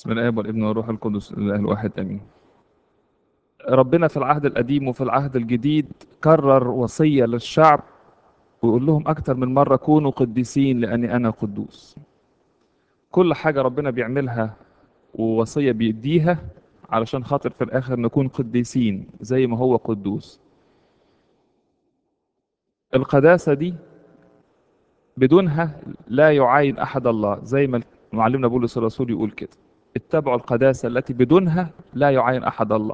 بسم الله والابن والروح القدس الاله الواحد امين ربنا في العهد القديم وفي العهد الجديد كرر وصية للشعب ويقول لهم أكتر من مرة كونوا قديسين لأني أنا قدوس كل حاجة ربنا بيعملها ووصية بيديها علشان خاطر في الآخر نكون قديسين زي ما هو قدوس القداسة دي بدونها لا يعاين أحد الله زي ما معلمنا بولس الرسول يقول كده اتبعوا القداسة التي بدونها لا يعاين أحد الله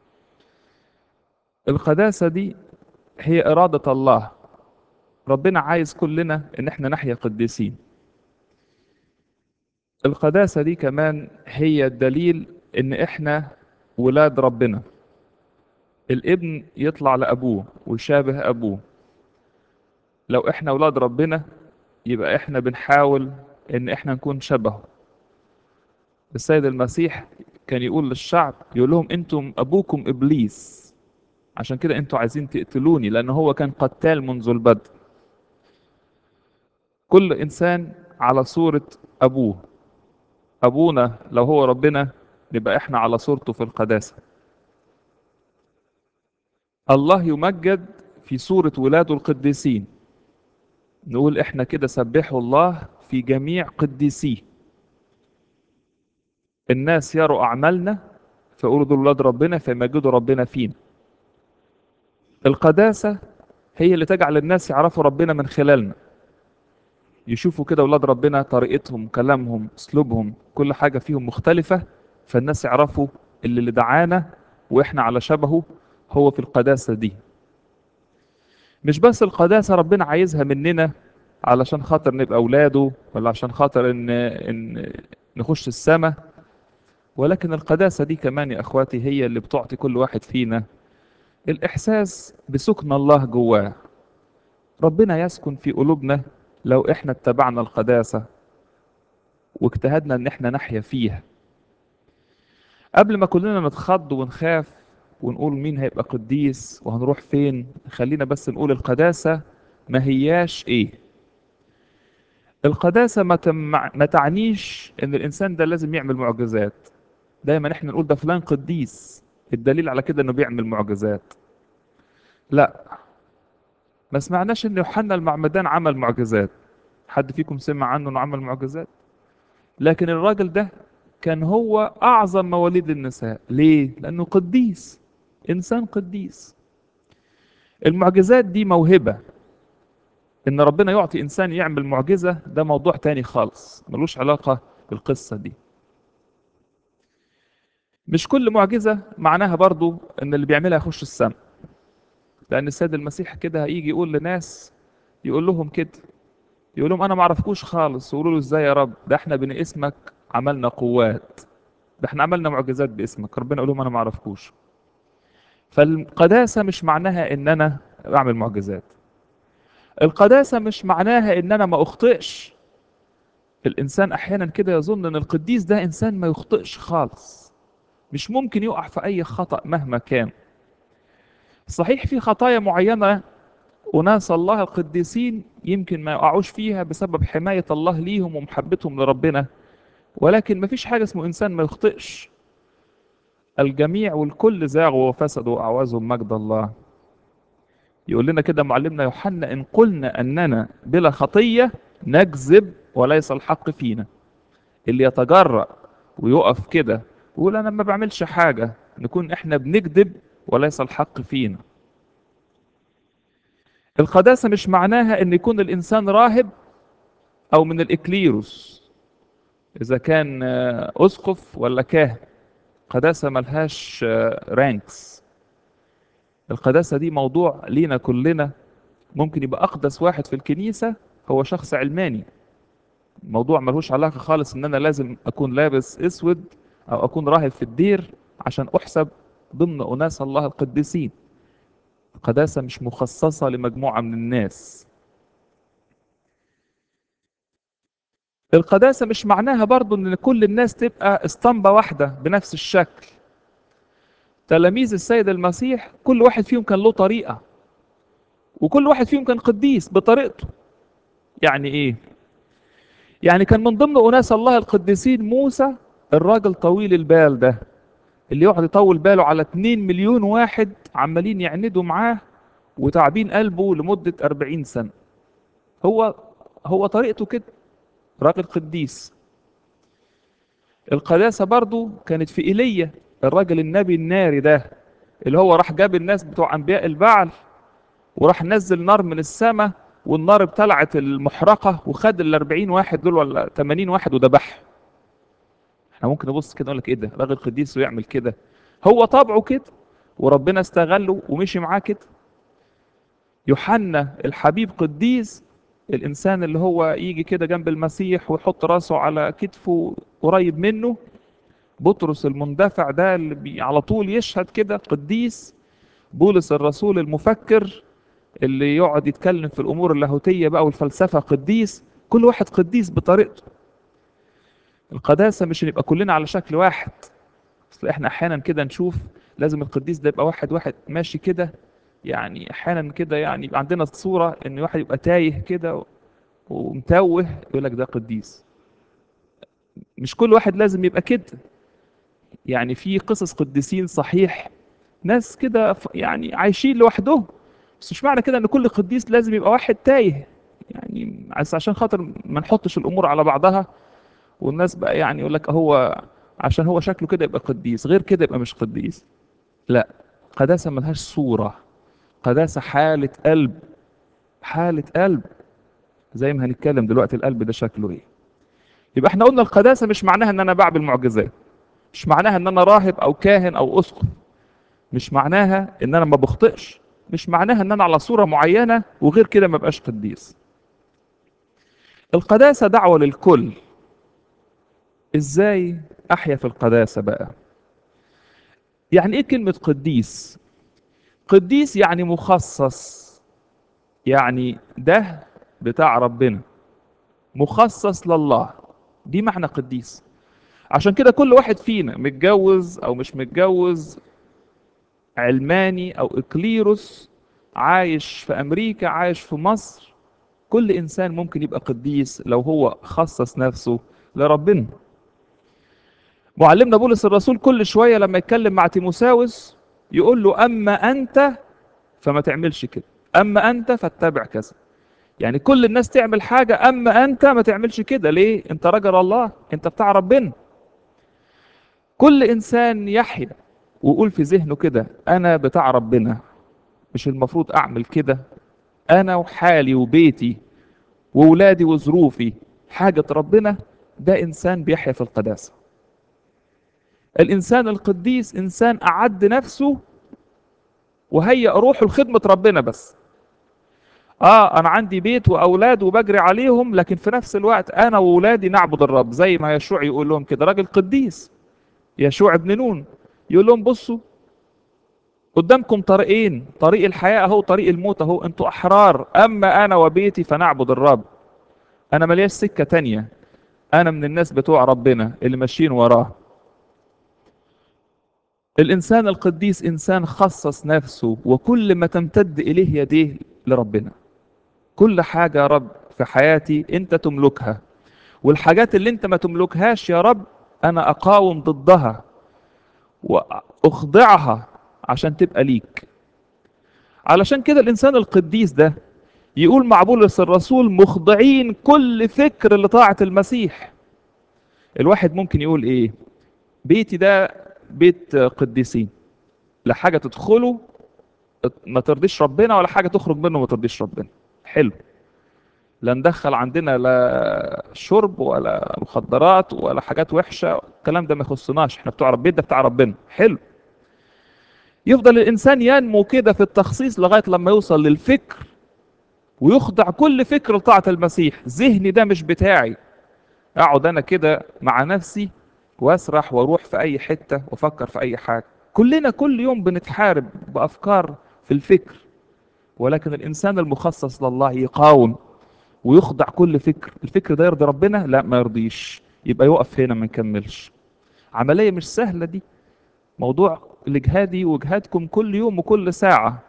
القداسة دي هي إرادة الله ربنا عايز كلنا إن احنا نحيا قديسين القداسة دي كمان هي الدليل إن احنا ولاد ربنا الابن يطلع لأبوه ويشابه أبوه لو احنا ولاد ربنا يبقى احنا بنحاول إن احنا نكون شبهه السيد المسيح كان يقول للشعب يقول لهم انتم ابوكم ابليس عشان كده انتوا عايزين تقتلوني لان هو كان قتال منذ البدء كل انسان على صورة ابوه ابونا لو هو ربنا نبقى احنا على صورته في القداسة الله يمجد في صورة ولاده القديسين نقول احنا كده سبحوا الله في جميع قديسيه الناس يروا أعمالنا فيقولوا دول ولاد ربنا فيمجدوا ربنا فينا القداسة هي اللي تجعل الناس يعرفوا ربنا من خلالنا يشوفوا كده ولاد ربنا طريقتهم كلامهم اسلوبهم كل حاجة فيهم مختلفة فالناس يعرفوا اللي اللي دعانا واحنا على شبهه هو في القداسة دي مش بس القداسة ربنا عايزها مننا علشان خاطر نبقى اولاده ولا عشان خاطر ان, إن نخش السماء ولكن القداسة دي كمان يا أخواتي هي اللي بتعطي كل واحد فينا الإحساس بسكن الله جواه ربنا يسكن في قلوبنا لو إحنا اتبعنا القداسة واجتهدنا إن إحنا نحيا فيها قبل ما كلنا نتخض ونخاف ونقول مين هيبقى قديس وهنروح فين خلينا بس نقول القداسة ما هياش إيه القداسة ما, تمع... ما تعنيش إن الإنسان ده لازم يعمل معجزات دايما احنا نقول ده فلان قديس الدليل على كده انه بيعمل معجزات لا ما سمعناش ان يوحنا المعمدان عمل معجزات حد فيكم سمع عنه انه عمل معجزات لكن الراجل ده كان هو اعظم مواليد النساء ليه لانه قديس انسان قديس المعجزات دي موهبة ان ربنا يعطي انسان يعمل معجزة ده موضوع تاني خالص ملوش علاقة بالقصة دي مش كل معجزة معناها برضو ان اللي بيعملها يخش السماء لان السيد المسيح كده هيجي يقول لناس يقول لهم كده يقول لهم انا ما اعرفكوش خالص يقولوا له ازاي يا رب ده احنا بين اسمك عملنا قوات ده احنا عملنا معجزات باسمك ربنا يقول لهم انا ما اعرفكوش فالقداسة مش معناها ان انا بعمل معجزات القداسة مش معناها ان انا ما اخطئش الانسان احيانا كده يظن ان القديس ده انسان ما يخطئش خالص مش ممكن يقع في أي خطأ مهما كان صحيح في خطايا معينة أناس الله القديسين يمكن ما يقعوش فيها بسبب حماية الله ليهم ومحبتهم لربنا ولكن ما فيش حاجة اسمه إنسان ما يخطئش الجميع والكل زاغوا وفسدوا وأعوزهم مجد الله يقول لنا كده معلمنا يوحنا إن قلنا أننا بلا خطية نكذب وليس الحق فينا اللي يتجرأ ويقف كده ويقول انا ما بعملش حاجه نكون احنا بنكذب وليس الحق فينا القداسه مش معناها ان يكون الانسان راهب او من الاكليروس اذا كان اسقف ولا كاهن قداسه ملهاش رانكس القداسه دي موضوع لينا كلنا ممكن يبقى اقدس واحد في الكنيسه هو شخص علماني موضوع ملهوش علاقه خالص ان انا لازم اكون لابس اسود أو أكون راهب في الدير عشان أحسب ضمن أناس الله القديسين القداسة مش مخصصة لمجموعة من الناس القداسة مش معناها برضو أن كل الناس تبقى اسطمبة واحدة بنفس الشكل تلاميذ السيد المسيح كل واحد فيهم كان له طريقة وكل واحد فيهم كان قديس بطريقته يعني إيه؟ يعني كان من ضمن أناس الله القديسين موسى الراجل طويل البال ده اللي يقعد يطول باله على 2 مليون واحد عمالين يعندوا معاه وتعبين قلبه لمدة 40 سنة هو هو طريقته كده راجل قديس القداسة برضو كانت في إيليا الراجل النبي الناري ده اللي هو راح جاب الناس بتوع أنبياء البعل وراح نزل نار من السماء والنار ابتلعت المحرقة وخد ال 40 واحد دول ولا 80 واحد وذبحهم احنا ممكن نبص كده نقول لك ايه ده راجل قديس ويعمل كده هو طبعه كده وربنا استغله ومشي معاه كده يوحنا الحبيب قديس الانسان اللي هو يجي كده جنب المسيح ويحط راسه على كتفه قريب منه بطرس المندفع ده اللي بي على طول يشهد كده قديس بولس الرسول المفكر اللي يقعد يتكلم في الامور اللاهوتيه بقى والفلسفه قديس كل واحد قديس بطريقته القداسه مش نبقى كلنا على شكل واحد اصل احنا احيانا كده نشوف لازم القديس ده يبقى واحد واحد ماشي كده يعني احيانا كده يعني يبقى عندنا صوره ان واحد يبقى تايه كده ومتوه يقول لك ده قديس مش كل واحد لازم يبقى كده يعني في قصص قديسين صحيح ناس كده ف- يعني عايشين لوحدهم بس مش معنى كده ان كل قديس لازم يبقى واحد تايه يعني عس- عشان خاطر ما نحطش الامور على بعضها والناس بقى يعني يقول لك هو عشان هو شكله كده يبقى قديس غير كده يبقى مش قديس لا قداسة ملهاش صورة قداسة حالة قلب حالة قلب زي ما هنتكلم دلوقتي القلب ده شكله ايه يبقى احنا قلنا القداسة مش معناها ان انا بعمل معجزات مش معناها ان انا راهب او كاهن او اسقف مش معناها ان انا ما بخطئش مش معناها ان انا على صورة معينة وغير كده ما بقاش قديس القداسة دعوة للكل ازاي احيا في القداسة بقى يعني ايه كلمة قديس قديس يعني مخصص يعني ده بتاع ربنا مخصص لله دي معنى قديس عشان كده كل واحد فينا متجوز او مش متجوز علماني او اكليروس عايش في امريكا عايش في مصر كل انسان ممكن يبقى قديس لو هو خصص نفسه لربنا معلمنا بولس الرسول كل شويه لما يتكلم مع تيموساوس يقول له اما انت فما تعملش كده اما انت فاتبع كذا يعني كل الناس تعمل حاجه اما انت ما تعملش كده ليه انت رجل الله انت بتاع ربنا كل انسان يحيا ويقول في ذهنه كده انا بتاع ربنا مش المفروض اعمل كده انا وحالي وبيتي وولادي وظروفي حاجه ربنا ده انسان بيحيا في القداسه الانسان القديس انسان اعد نفسه وهيأ روحه لخدمه ربنا بس اه انا عندي بيت واولاد وبجري عليهم لكن في نفس الوقت انا واولادي نعبد الرب زي ما يشوع يقول لهم كده راجل قديس يشوع ابن نون يقول لهم بصوا قدامكم طريقين طريق الحياة اهو طريق الموت اهو انتوا احرار اما انا وبيتي فنعبد الرب انا ملياش سكة تانية انا من الناس بتوع ربنا اللي ماشيين وراه الانسان القديس انسان خصص نفسه وكل ما تمتد اليه يديه لربنا كل حاجة يا رب في حياتي انت تملكها والحاجات اللي انت ما تملكهاش يا رب انا اقاوم ضدها واخضعها عشان تبقى ليك علشان كده الانسان القديس ده يقول مع بولس الرسول مخضعين كل فكر لطاعة المسيح الواحد ممكن يقول ايه بيتي ده بيت قديسين لا حاجة تدخله ما ترضيش ربنا ولا حاجة تخرج منه ما ترضيش ربنا حلو لا ندخل عندنا لا شرب ولا مخدرات ولا حاجات وحشة الكلام ده ما يخصناش احنا بتوع ربنا ده بتاع ربنا حلو يفضل الإنسان ينمو كده في التخصيص لغاية لما يوصل للفكر ويخضع كل فكر لطاعة المسيح ذهني ده مش بتاعي اقعد انا كده مع نفسي واسرح واروح في اي حتة وافكر في اي حاجة كلنا كل يوم بنتحارب بافكار في الفكر ولكن الانسان المخصص لله يقاوم ويخضع كل فكر الفكر ده يرضي ربنا لا ما يرضيش يبقى يقف هنا ما نكملش عملية مش سهلة دي موضوع لجهادي وجهادكم كل يوم وكل ساعة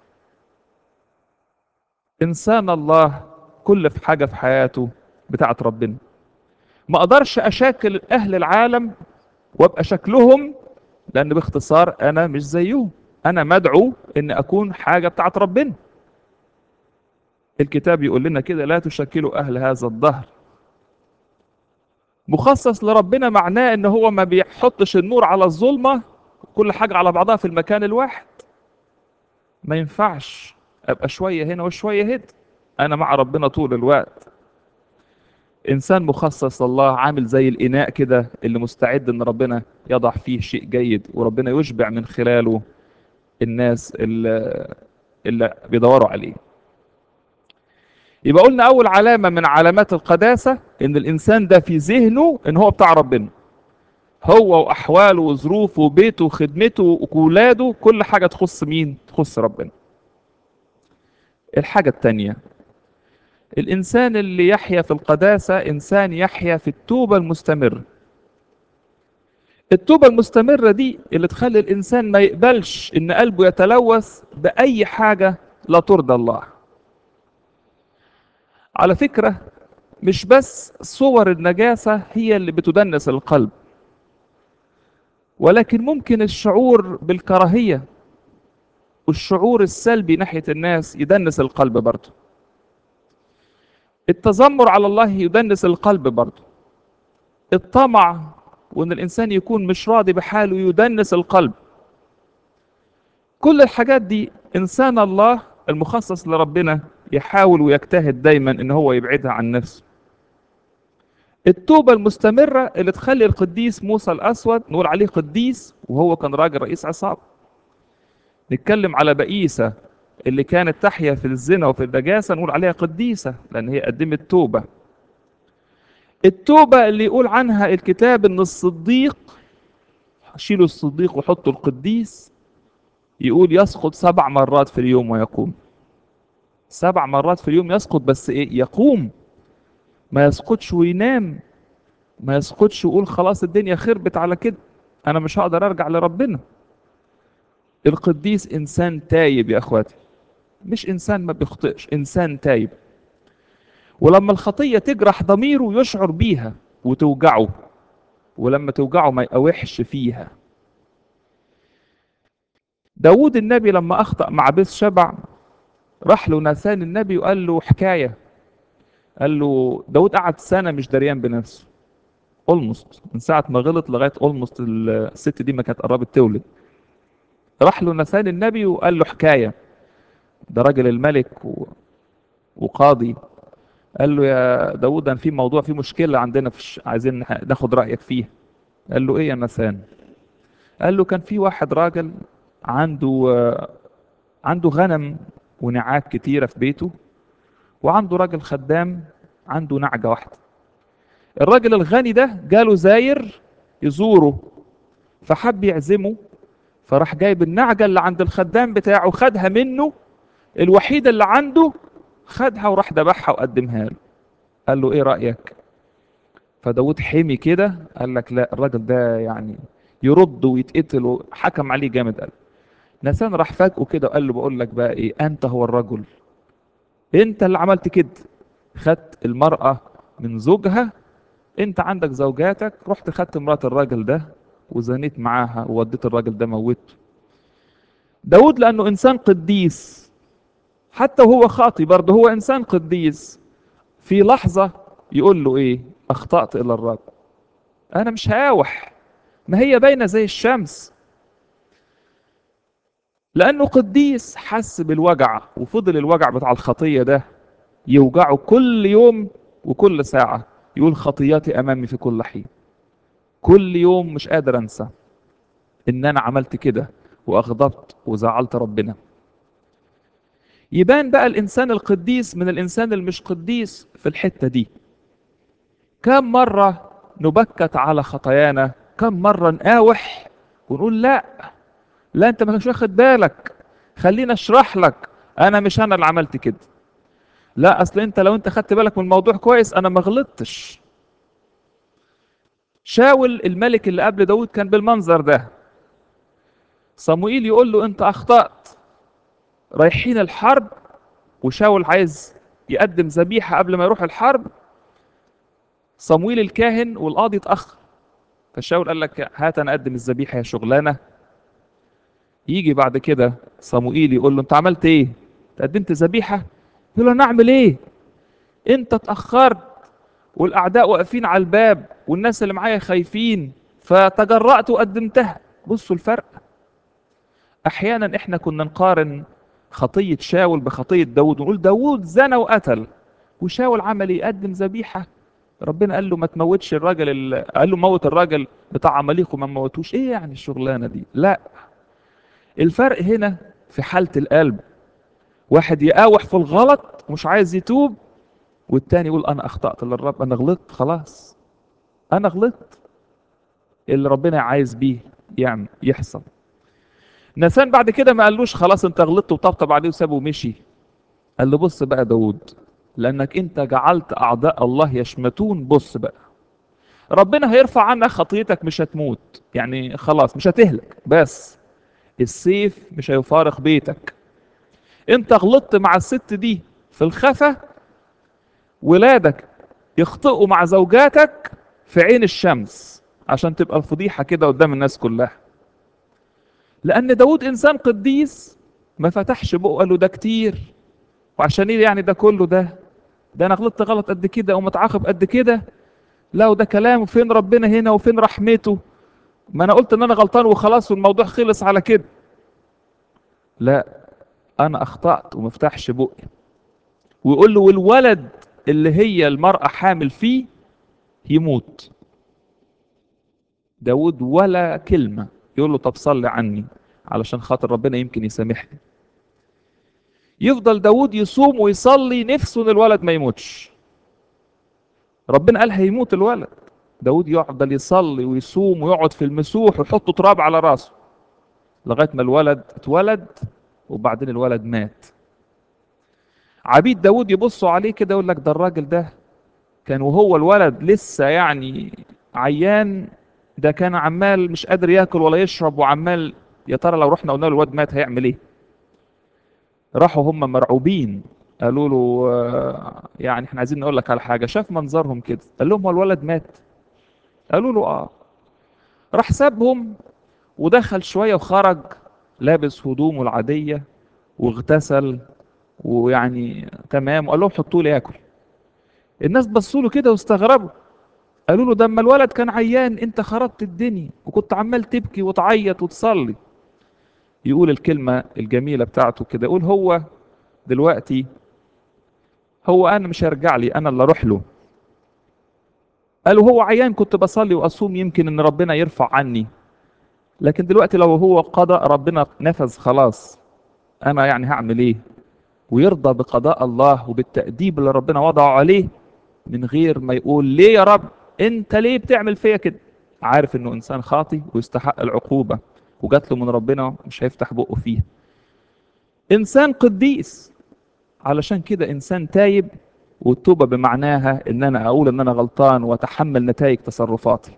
إنسان الله كل في حاجة في حياته بتاعت ربنا ما أقدرش أشاكل أهل العالم وابقى شكلهم لان باختصار انا مش زيهم انا مدعو ان اكون حاجه بتاعت ربنا الكتاب يقول لنا كده لا تشكلوا اهل هذا الدهر مخصص لربنا معناه ان هو ما بيحطش النور على الظلمه كل حاجه على بعضها في المكان الواحد ما ينفعش ابقى شويه هنا وشويه هنا انا مع ربنا طول الوقت انسان مخصص الله عامل زي الاناء كده اللي مستعد ان ربنا يضع فيه شيء جيد وربنا يشبع من خلاله الناس اللي, اللي بيدوروا عليه يبقى قلنا اول علامه من علامات القداسه ان الانسان ده في ذهنه ان هو بتاع ربنا هو واحواله وظروفه وبيته وخدمته وولاده كل حاجه تخص مين تخص ربنا الحاجه الثانيه الإنسان اللي يحيا في القداسة إنسان يحيا في التوبة المستمرة التوبة المستمرة دي اللي تخلي الإنسان ما يقبلش إن قلبه يتلوث بأي حاجة لا ترضى الله على فكرة مش بس صور النجاسة هي اللي بتدنس القلب ولكن ممكن الشعور بالكراهية والشعور السلبي ناحية الناس يدنس القلب برضه التذمر على الله يدنس القلب برضه الطمع وان الانسان يكون مش راضي بحاله يدنس القلب كل الحاجات دي انسان الله المخصص لربنا يحاول ويجتهد دايما ان هو يبعدها عن نفسه التوبة المستمرة اللي تخلي القديس موسى الأسود نقول عليه قديس وهو كان راجل رئيس عصابة نتكلم على بئيسة اللي كانت تحيا في الزنا وفي النجاسة نقول عليها قديسة لأن هي قدمت توبة التوبة اللي يقول عنها الكتاب إن الصديق شيلوا الصديق وحطوا القديس يقول يسقط سبع مرات في اليوم ويقوم سبع مرات في اليوم يسقط بس إيه يقوم ما يسقطش وينام ما يسقطش ويقول خلاص الدنيا خربت على كده أنا مش هقدر أرجع لربنا القديس إنسان تايب يا أخواتي مش إنسان ما بيخطئش إنسان تايب ولما الخطية تجرح ضميره يشعر بيها وتوجعه ولما توجعه ما يقاوحش فيها داود النبي لما أخطأ مع بيت شبع راح له ناثان النبي وقال له حكاية قال له داود قعد سنة مش دريان بنفسه اولموست من ساعة ما غلط لغاية اولموست الست دي ما كانت قربت تولد راح له ناثان النبي وقال له حكاية ده راجل الملك و... وقاضي قال له يا داود أنا في موضوع في مشكلة عندنا في الش... عايزين ناخد رأيك فيه قال له ايه يا ناثان قال له كان في واحد راجل عنده عنده غنم ونعاج كتيرة في بيته وعنده راجل خدام عنده نعجة واحدة الراجل الغني ده جاله زاير يزوره فحب يعزمه فراح جايب النعجة اللي عند الخدام بتاعه خدها منه الوحيدة اللي عنده خدها وراح ذبحها وقدمها له قال له ايه رأيك فداود حمي كده قال لك لا الراجل ده يعني يرد ويتقتل وحكم عليه جامد قال نسان راح فاجئه كده وقال له بقول لك بقى ايه انت هو الرجل انت اللي عملت كده خدت المرأة من زوجها انت عندك زوجاتك رحت خدت مرات الراجل ده وزنيت معاها ووديت الراجل ده موته داود لانه انسان قديس حتى وهو خاطي برضه هو انسان قديس في لحظة يقول له ايه اخطأت الى الرب انا مش هاوح ما هي باينة زي الشمس لانه قديس حس بالوجع وفضل الوجع بتاع الخطية ده يوجعه كل يوم وكل ساعة يقول خطياتي امامي في كل حين كل يوم مش قادر انسى ان انا عملت كده واغضبت وزعلت ربنا يبان بقى الانسان القديس من الانسان المش قديس في الحته دي كم مره نبكت على خطايانا كم مره نقاوح ونقول لا لا انت ما كنتش واخد بالك خليني اشرح لك انا مش انا اللي عملت كده لا اصل انت لو انت خدت بالك من الموضوع كويس انا ما غلطتش شاول الملك اللي قبل داود كان بالمنظر ده صموئيل يقول له انت اخطأت رايحين الحرب وشاول عايز يقدم ذبيحة قبل ما يروح الحرب صمويل الكاهن والقاضي اتأخر فشاول قال لك هات انا اقدم الذبيحه يا شغلانه يجي بعد كده صموئيل يقول له انت عملت ايه انت قدمت ذبيحه يقول له انا اعمل ايه انت اتاخرت والاعداء واقفين على الباب والناس اللي معايا خايفين فتجرأت وقدمتها بصوا الفرق احيانا احنا كنا نقارن خطيه شاول بخطيه داود ونقول داود زنى وقتل وشاول عمل ايه قدم ذبيحه ربنا قال له ما تموتش الراجل ال... قال له موت الراجل بتاع عماليق وما موتوش ايه يعني الشغلانه دي لا الفرق هنا في حاله القلب واحد يقاوح في الغلط ومش عايز يتوب والتاني يقول انا اخطات للرب انا غلطت خلاص انا غلطت اللي ربنا عايز بيه يعمل يحصل نسان بعد كده ما قالوش خلاص انت غلطت وطبطب عليه وسابه ومشي قال له بص بقى داود لانك انت جعلت اعداء الله يشمتون بص بقى ربنا هيرفع عنك خطيتك مش هتموت يعني خلاص مش هتهلك بس السيف مش هيفارق بيتك انت غلطت مع الست دي في الخفا ولادك يخطئوا مع زوجاتك في عين الشمس عشان تبقى الفضيحة كده قدام الناس كلها لأن داود إنسان قديس ما فتحش بقه قال له ده كتير وعشان ايه يعني ده كله ده ده انا غلطت غلط قد كده او متعاقب قد كده لا وده كلام فين ربنا هنا وفين رحمته ما انا قلت ان انا غلطان وخلاص والموضوع خلص على كده لا انا اخطأت وما فتحش بقي ويقول له والولد اللي هي المرأة حامل فيه يموت داود ولا كلمة يقول له طب صلي عني علشان خاطر ربنا يمكن يسامحني يفضل داود يصوم ويصلي نفسه ان الولد ما يموتش ربنا قال هيموت الولد داود يفضل يصلي ويصوم ويقعد في المسوح ويحط تراب على راسه لغايه ما الولد اتولد وبعدين الولد مات عبيد داود يبصوا عليه كده يقول لك ده الراجل ده كان وهو الولد لسه يعني عيان ده كان عمال مش قادر ياكل ولا يشرب وعمال يا ترى لو رحنا قلنا له الواد مات هيعمل ايه راحوا هم مرعوبين قالوا له آه، يعني احنا عايزين نقول لك على حاجه شاف منظرهم كده قال لهم هو الولد مات قالوا له اه راح سابهم ودخل شويه وخرج لابس هدومه العاديه واغتسل ويعني تمام وقال لهم حطوا لي ياكل الناس بصوا له كده واستغربوا قالوا له ده اما الولد كان عيان انت خربت الدنيا وكنت عمال تبكي وتعيط وتصلي يقول الكلمة الجميلة بتاعته كده يقول هو دلوقتي هو أنا مش هرجع لي أنا اللي أروح له قالوا هو عيان كنت بصلي وأصوم يمكن إن ربنا يرفع عني لكن دلوقتي لو هو قضاء ربنا نفذ خلاص أنا يعني هعمل إيه ويرضى بقضاء الله وبالتأديب اللي ربنا وضعه عليه من غير ما يقول ليه يا رب أنت ليه بتعمل فيا كده عارف إنه إنسان خاطي ويستحق العقوبة وجات له من ربنا مش هيفتح بقه فيها انسان قديس علشان كده انسان تايب والتوبه بمعناها ان انا اقول ان انا غلطان واتحمل نتائج تصرفاتي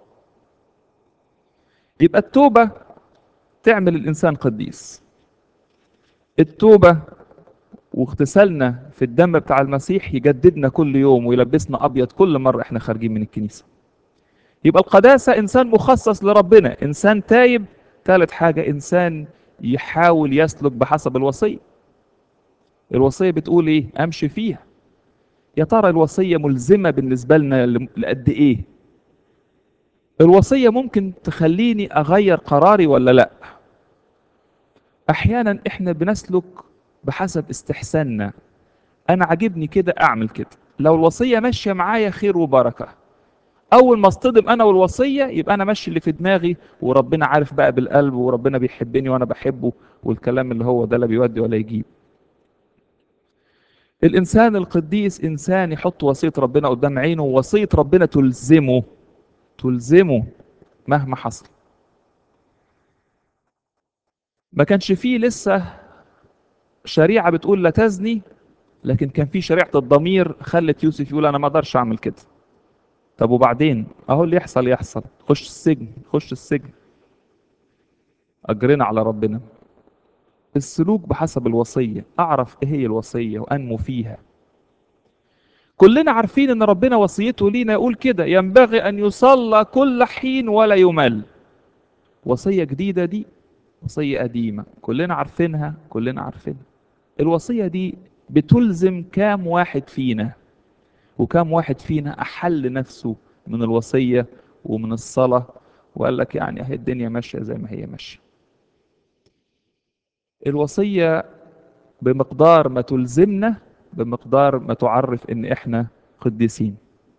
يبقى التوبه تعمل الانسان قديس التوبه واغتسالنا في الدم بتاع المسيح يجددنا كل يوم ويلبسنا ابيض كل مره احنا خارجين من الكنيسه يبقى القداسه انسان مخصص لربنا انسان تايب ثالث حاجة إنسان يحاول يسلك بحسب الوصية الوصية بتقول إيه؟ أمشي فيها يا ترى الوصية ملزمة بالنسبة لنا لقد إيه؟ الوصية ممكن تخليني أغير قراري ولا لأ؟ أحيانا إحنا بنسلك بحسب استحساننا أنا عاجبني كده أعمل كده لو الوصية ماشية معايا خير وبركة اول ما اصطدم انا والوصيه يبقى انا ماشي اللي في دماغي وربنا عارف بقى بالقلب وربنا بيحبني وانا بحبه والكلام اللي هو ده لا بيودي ولا يجيب الانسان القديس انسان يحط وصيه ربنا قدام عينه ووصيه ربنا تلزمه تلزمه مهما حصل ما كانش فيه لسه شريعه بتقول لا تزني لكن كان في شريعه الضمير خلت يوسف يقول انا ما اقدرش اعمل كده طب وبعدين اهو اللي يحصل يحصل خش السجن خش السجن اجرنا على ربنا السلوك بحسب الوصية اعرف ايه هي الوصية وانمو فيها كلنا عارفين ان ربنا وصيته لينا يقول كده ينبغي ان يصلى كل حين ولا يمل وصية جديدة دي وصية قديمة كلنا عارفينها كلنا عارفينها الوصية دي بتلزم كام واحد فينا وكام واحد فينا أحل نفسه من الوصية ومن الصلاة وقال لك يعني اهي الدنيا ماشية زي ما هي ماشية الوصية بمقدار ما تلزمنا بمقدار ما تعرف ان احنا قديسين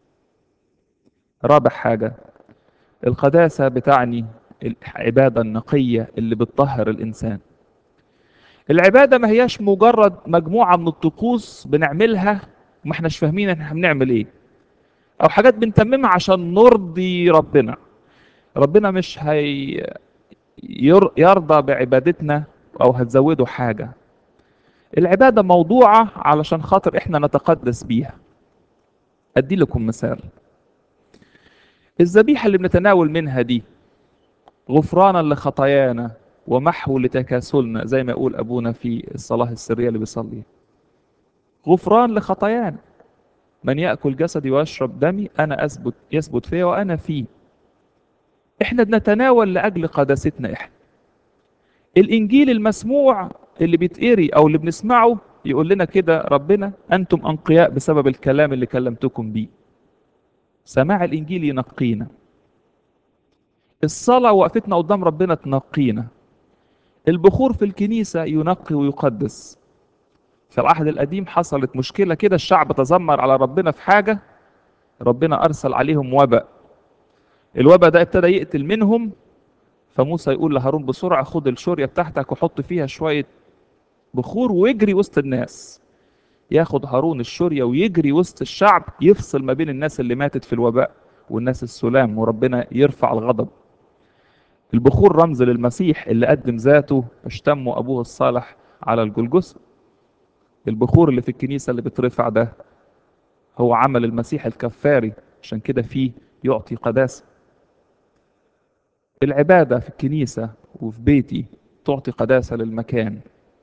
رابع حاجة القداسة بتعني العبادة النقية اللي بتطهر الإنسان العبادة ما هياش مجرد مجموعة من الطقوس بنعملها وما احناش فاهمين احنا بنعمل ايه او حاجات بنتممها عشان نرضي ربنا ربنا مش هي ير- يرضى بعبادتنا او هتزوده حاجة العبادة موضوعة علشان خاطر احنا نتقدس بيها ادي لكم مثال الذبيحة اللي بنتناول منها دي غفرانا لخطايانا ومحو لتكاسلنا زي ما يقول ابونا في الصلاة السرية اللي بيصلي غفران لخطايانا من يأكل جسدي ويشرب دمي أنا أثبت يثبت فيا وأنا فيه إحنا بنتناول لأجل قداستنا إحنا الإنجيل المسموع اللي بيتقري أو اللي بنسمعه يقول لنا كده ربنا أنتم أنقياء بسبب الكلام اللي كلمتكم بيه سماع الإنجيل ينقينا الصلاة وقفتنا قدام ربنا تنقينا البخور في الكنيسة ينقي ويقدس في العهد القديم حصلت مشكلة كده الشعب تذمر على ربنا في حاجة ربنا أرسل عليهم وباء الوباء ده ابتدى يقتل منهم فموسى يقول لهارون بسرعة خد الشورية بتاعتك وحط فيها شوية بخور واجري وسط الناس ياخد هارون الشورية ويجري وسط الشعب يفصل ما بين الناس اللي ماتت في الوباء والناس السلام وربنا يرفع الغضب البخور رمز للمسيح اللي قدم ذاته اشتمه أبوه الصالح على الجلجثة البخور اللي في الكنيسة اللي بترفع ده هو عمل المسيح الكفاري عشان كده فيه يعطي قداسة العبادة في الكنيسة وفي بيتي تعطي قداسة للمكان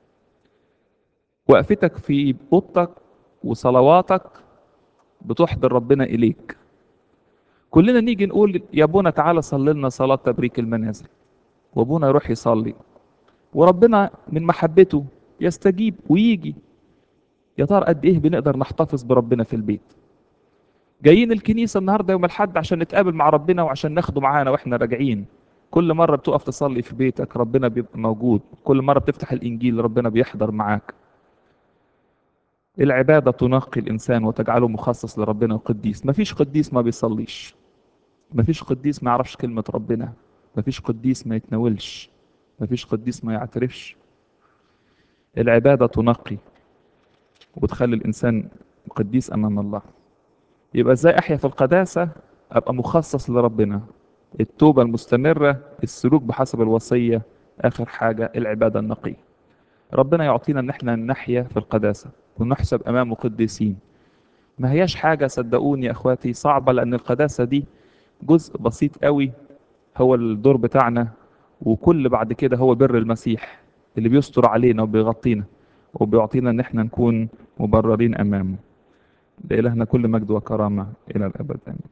وقفتك في أوضتك وصلواتك بتحضر ربنا إليك كلنا نيجي نقول يا ابونا تعالى صلي لنا صلاة تبريك المنازل وابونا يروح يصلي وربنا من محبته يستجيب ويجي يا ترى قد ايه بنقدر نحتفظ بربنا في البيت جايين الكنيسة النهاردة يوم الحد عشان نتقابل مع ربنا وعشان ناخده معانا واحنا راجعين كل مرة بتقف تصلي في بيتك ربنا بيبقى موجود كل مرة بتفتح الإنجيل ربنا بيحضر معاك العبادة تنقي الإنسان وتجعله مخصص لربنا وقديس مفيش قديس ما بيصليش مفيش قديس ما يعرفش كلمة ربنا مفيش قديس ما يتناولش مفيش قديس ما يعترفش العبادة تنقي وتخلي الإنسان قديس أمام الله يبقى ازاي احيا في القداسة ابقى مخصص لربنا التوبة المستمرة السلوك بحسب الوصية اخر حاجة العبادة النقية ربنا يعطينا ان احنا نحيا في القداسة ونحسب امامه قديسين ما هياش حاجة صدقوني يا اخواتي صعبة لان القداسة دي جزء بسيط قوي هو الدور بتاعنا وكل بعد كده هو بر المسيح اللي بيستر علينا وبيغطينا وبيعطينا ان احنا نكون مبررين امامه لإلهنا كل مجد وكرامة إلى الأبد آمين